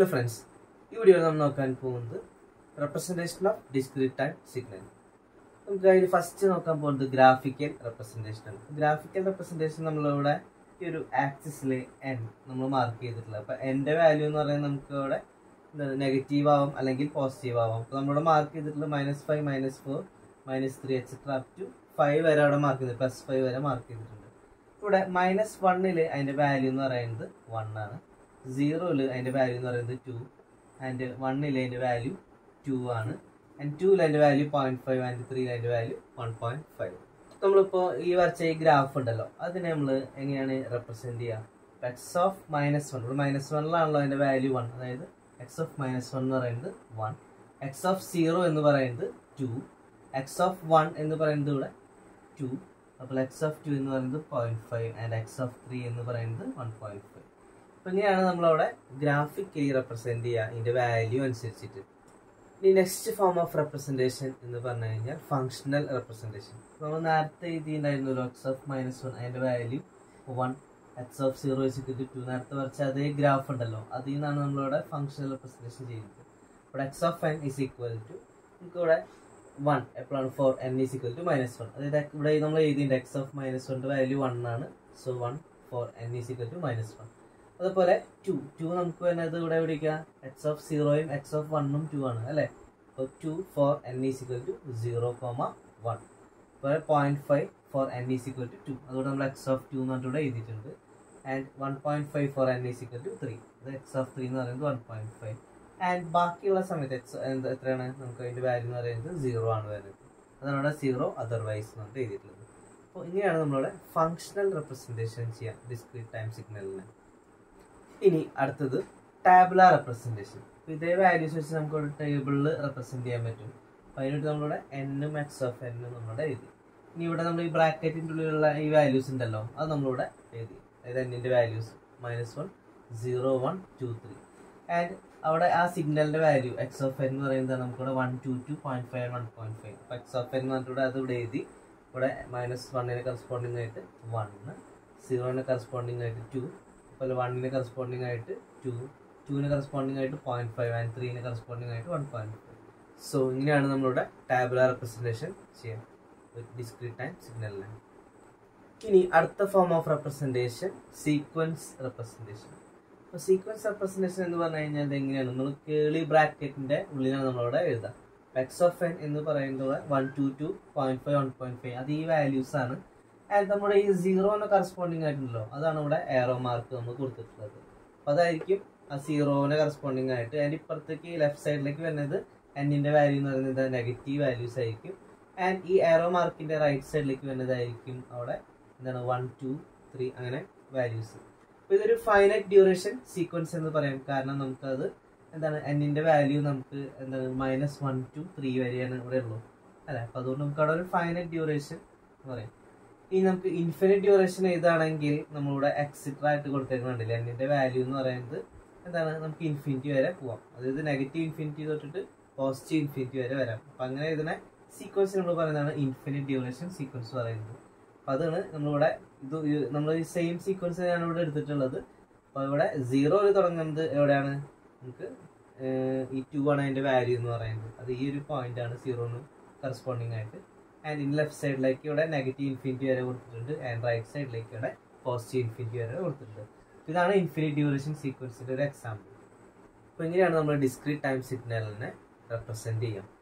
hello friends ഈ വീഡിയോയിൽ നമ്മൾ നോക്കാൻ പോകുന്നത് representation of discrete time signal നമുക്ക് അതിൽ ഫസ്റ്റ് നോക്കാൻ പോകുന്നത് ഗ്രാഫിക്കൽ റെപ്രസെൻറ്റേഷൻ ആണ് ഗ്രാഫിക്കൽ റെപ്രസെൻറ്റേഷൻ നമ്മളിവിടെ ഈ ഒരു ആക്സിസിൽ എൻ നമ്മൾ മാർക്ക് ചെയ്തിട്ടുള്ളത് അപ്പോൾ എൻ്റെ വാല്യൂ എന്ന് പറയുന്നത് നമുക്ക് ഇവിടെ നെഗറ്റീവ് ആവാം അല്ലെങ്കിൽ പോസിറ്റീവ് ആവാം അപ്പോൾ നമ്മളിവിടെ മാർക്ക് ചെയ്തിട്ടുള്ളത് minus five minus four minus three etcetera up to five വരെ അവിടെ മാർക്ക് ചെയ്തിട്ടുണ്ട് പ്ലസ് ഫൈവ് വരെ മാർക്ക് ചെയ്തിട്ടുണ്ട് ഇവിടെ മൈനസ് വണ്ണിൽ അതിൻ്റെ വാല്യൂ എന്ന് പറയുന്നത് വൺ ആണ് സീറോയിൽ അതിൻ്റെ വാല്യൂ എന്ന് പറയുന്നത് ടു ആൻഡ് വണ്ണിൽ അതിൻ്റെ വാല്യൂ ടു ആണ് ആൻഡ് ടൂയിൽ അതിൻ്റെ വാല്യൂ പോയിന്റ് ഫൈവ് ആൻഡ് ത്രീയിൽ അതിൻ്റെ വാല്യൂ വൺ പോയിന്റ് ഫൈവ് നമ്മളിപ്പോൾ ഈ വരച്ച ഈ ഗ്രാഫ് ഉണ്ടല്ലോ അതിനെ നമ്മൾ എങ്ങനെയാണ് റെപ്രസെൻറ്റ് ചെയ്യുക എക്സ് ഓഫ് മൈനസ് വൺ ഇവിടെ മൈനസ് വണ്ണിലാണല്ലോ അതിൻ്റെ വാല്യൂ വൺ അതായത് എക്സ് ഓഫ് മൈനസ് വൺ എന്ന് പറയുന്നത് വൺ എക്സ് ഓഫ് സീറോ എന്ന് പറയുന്നത് ടു എക്സ് ഓഫ് വൺ എന്ന് പറയുന്നത് ഇവിടെ ടു അപ്പോൾ എക്സ് ഓഫ് ടു എന്ന് പറയുന്നത് point five and x of three എന്ന് പറയുന്നത് വൺ പോയിന്റ് ഫൈവ് അപ്പോൾ ഇങ്ങനെയാണ് നമ്മളവിടെ ഗ്രാഫിക്കലി റെപ്രസെൻറ്റ് ചെയ്യുക ഇതിൻ്റെ വാല്യൂ അനുസരിച്ചിട്ട് ഇനി നെക്സ്റ്റ് ഫോം ഓഫ് റെപ്രസെൻറ്റേഷൻ എന്ന് പറഞ്ഞു കഴിഞ്ഞാൽ ഫങ്ഷണൽ റെപ്രസെൻറ്റേഷൻ നമ്മൾ നേരത്തെ എഴുതിയിട്ടുണ്ടായിരുന്നല്ലോ എക്സ് ഓഫ് മൈനസ് വൺ അതിൻ്റെ value one x of zero is equal to നേരത്തെ വരച്ച അതേ ഗ്രാഫ് ഉണ്ടല്ലോ അതിൽ നിന്നാണ് നമ്മളിവിടെ ഫങ്ഷണൽ റെപ്രസെൻറ്റേഷൻ ചെയ്യുന്നത് ഇവിടെ x of n is equal to നമുക്ക് ഇവിടെ വൺ എപ്പോഴാണ് for n is equal to minus one അതായത് ഇവിടെ നമ്മൾ എഴുതിയിട്ടുണ്ട് എക്സ് ഓഫ് മൈനസ് വണ്ണിൻ്റെ വാല്യൂ വൺ ആണ് so one for n is equal to minus one അതുപോലെ ടു ടു നമുക്ക് വരുന്നത് ഇവിടെ എവിടേക്കാ എക്സ് ഓഫ് സീറോയും എക്സ് ഓഫ് വണ്ണും ടു ആണ് അല്ലേ അപ്പോൾ two for n is equal to zero comma one അതുപോലെ point five for n is equal to two അതുകൊണ്ട് നമ്മൾ എക്സ് ഓഫ് ടു എന്ന് പറഞ്ഞിട്ട് ഇവിടെ എഴുതിയിട്ടുണ്ട് and one point five for n is equal to three അത് എക്സ് ഓഫ് ത്രീ എന്ന് പറയുന്നത് വൺ പോയിന്റ് ഫൈവ് ആൻഡ് ബാക്കിയുള്ള സമയത്ത് എക്സ് എന്ത് എത്രയാണ് നമുക്ക് അതിൻ്റെ വാല്യൂ എന്ന് പറയുന്നത് സീറോ ആണ് വരുന്നത് അതാണ് ഇവിടെ സീറോ അതർവൈസ് എന്ന് പറഞ്ഞിട്ട് എഴുതിയിട്ടുള്ളത് അപ്പോൾ ഇങ്ങനെയാണ് നമ്മളിവിടെ ഫങ്ഷണൽ റെപ്രസെൻറ്റേഷൻ ചെയ്യാം ഡിസ്ക്രീറ്റ് ടൈം സിഗ്നലിന് ഇനി അടുത്തത് ടാബുലാർ റെപ്രസെൻറ്റേഷൻ ഇതേ വാല്യൂസ് വെച്ച് നമുക്ക് ഒരു ടേബിളിൽ റെപ്രസെൻറ്റ് ചെയ്യാൻ പറ്റും അപ്പോൾ അതിനായിട്ട് നമ്മളിവിടെ എന്നും എക്സ് ഓഫ് എന്നും നമ്മളിവിടെ എഴുതി ഇനി ഇവിടെ നമ്മൾ ഈ ബ്രാക്കറ്റിൻ്റെ ഉള്ളിലുള്ള ഈ വാല്യൂസ് ഉണ്ടല്ലോ അത് നമ്മളിവിടെ എഴുതി അതായത് എന്നിൻ്റെ values minus one zero one two three and അവിടെ ആ സിഗ്നലിൻ്റെ വാല്യൂ എക്സ് ഓഫ് എൻ എന്ന് പറയുന്നത് നമുക്കിവിടെ one two two point five one point five അപ്പോൾ എക്സ് ഓഫ് എൻ എന്ന് പറഞ്ഞിട്ട് അത് ഇവിടെ എഴുതി ഇവിടെ മൈനസ് വണ്ണിന് കറസ്പോണ്ടിങ് ആയിട്ട് വണ്ണ് സീറോന് കറസ്പോണ്ടിങ് ആയിട്ട് ടു അതുപോലെ വണ്ണിന് കറസ്പോണ്ടിങ് ആയിട്ട് ടു ടുവിന് കറസ്പോണ്ടിങ് ആയിട്ട് പോയിന്റ് ഫൈവ് ആൻഡ് ത്രീന് കറസ്പോണ്ടിങ് ആയിട്ട് വൺ പോയിന്റ് ഫൈവ് സോ ഇങ്ങനെയാണ് നമ്മളിവിടെ ടാബുലാർ റെപ്രസെൻറ്റേഷൻ ചെയ്യാം ഡിസ്ക്രീറ്റ് ടൈം സിഗ്നലിന് ഇനി അടുത്ത form of representation sequence representation അപ്പോൾ സീക്വൻസ് റെപ്രസെൻറ്റേഷൻ എന്ന് പറഞ്ഞു കഴിഞ്ഞാൽ ഇത് എങ്ങനെയാണ് നമ്മൾ കേളി ബ്രാക്കറ്റിന്റെ ഉള്ളിലാണ് നമ്മളിവിടെ എഴുതാം എക്സ് ഓഫ് എൻ എന്ന് പറയുന്നത് one two two point five one point five അത് ഈ വാല്യൂസ് ആണ് ആൻഡ് നമ്മുടെ ഈ സീറോന് കറസ്പോണ്ടിങ് ആയിട്ടുണ്ടല്ലോ അതാണ് ഇവിടെ എയറോ മാർക്ക് നമ്മൾ കൊടുത്തിട്ടുള്ളത് അപ്പോൾ അതായിരിക്കും ആ സീറോന് കറസ്പോണ്ടിങ് ആയിട്ട് അതിൻ്റെ ഇപ്പുറത്തേക്ക് ലെഫ്റ്റ് സൈഡിലേക്ക് വരുന്നത് എന്നിൻ്റെ വാല്യൂ എന്ന് പറയുന്നത് നെഗറ്റീവ് വാല്യൂസ് ആയിരിക്കും ആൻഡ് ഈ എയറോ മാർക്കിൻ്റെ റൈറ്റ് സൈഡിലേക്ക് വരുന്നതായിരിക്കും അവിടെ എന്താണ് വൺ ടു ത്രീ അങ്ങനെ വാല്യൂസ് അപ്പോൾ ഇതൊരു ഫൈനൈറ്റ് ഡ്യൂറേഷൻ സീക്വൻസ് എന്ന് പറയാം കാരണം നമുക്കത് എന്താണ് എന്നിൻ്റെ വാല്യൂ നമുക്ക് എന്താണ് മൈനസ് വൺ ടു ത്രീ വരെയാണ് ഇവിടെ ഉള്ളൂ അല്ലേ അപ്പോൾ അതുകൊണ്ട് നമുക്ക് അവിടെ ഒരു ഫൈനൈറ്റ് ഡ്യൂറേഷൻ എന്ന് പറയാം ഇനി നമുക്ക് ഇൻഫിനിറ്റ് ഡ്യൂറേഷൻ ഏതാണെങ്കിൽ നമ്മളിവിടെ എക്സിട്ര ആയിട്ട് കൊടുത്തേക്കുന്നുണ്ടല്ലേ എന്നിൻ്റെ വാല്യൂ എന്ന് പറയുന്നത് എന്താണ് നമുക്ക് ഇൻഫിനിറ്റി വരെ പോവാം അതായത് നെഗറ്റീവ് ഇൻഫിനിറ്റി തൊട്ടിട്ട് പോസിറ്റീവ് ഇൻഫിനിറ്റി വരെ വരാം അപ്പം അങ്ങനെ ഇതിനെ സീക്വൻസ് നമ്മൾ പറയുന്നതാണ് ഇൻഫിനിറ്റ് ഡ്യൂറേഷൻ സീക്വൻസ് പറയുന്നത് അപ്പം അതാണ് നമ്മളിവിടെ ഇത് നമ്മൾ ഈ സെയിം സീക്വൻസ് ഞാൻ ഇവിടെ എടുത്തിട്ടുള്ളത് അപ്പോൾ ഇവിടെ സീറോയിൽ തുടങ്ങുന്നത് എവിടെയാണ് നമുക്ക് ഈ ടു ആണ് അതിൻ്റെ വാല്യൂ എന്ന് പറയുന്നത് അത് ഈ ഒരു പോയിന്റ് ആണ് സീറോന് കറസ്പോണ്ടിങ് ആയിട്ട് ആൻഡ് ഇൻ ലെഫ്റ്റ് സൈഡിലേക്ക് ഇവിടെ നെഗറ്റീവ് ഇൻഫിനിറ്റി വരെ കൊടുത്തിട്ടുണ്ട് ആൻഡ് റൈറ്റ് സൈഡിലേക്ക് ഇവിടെ പോസിറ്റീവ് ഇൻഫിനിറ്റി വരെ കൊടുത്തിട്ടുണ്ട് ഇതാണ് ഇൻഫിനിറ്റ് ഡ്യൂറേഷൻ സീക്വൻസിൻ്റെ ഒരു എക്സാമ്പിൾ അപ്പോൾ ഇങ്ങനെയാണ് നമ്മൾ ഡിസ്ക്രീറ്റ് ടൈം സിഗ്നലിനെ റെപ്രസെൻറ്റ് ചെയ്യാം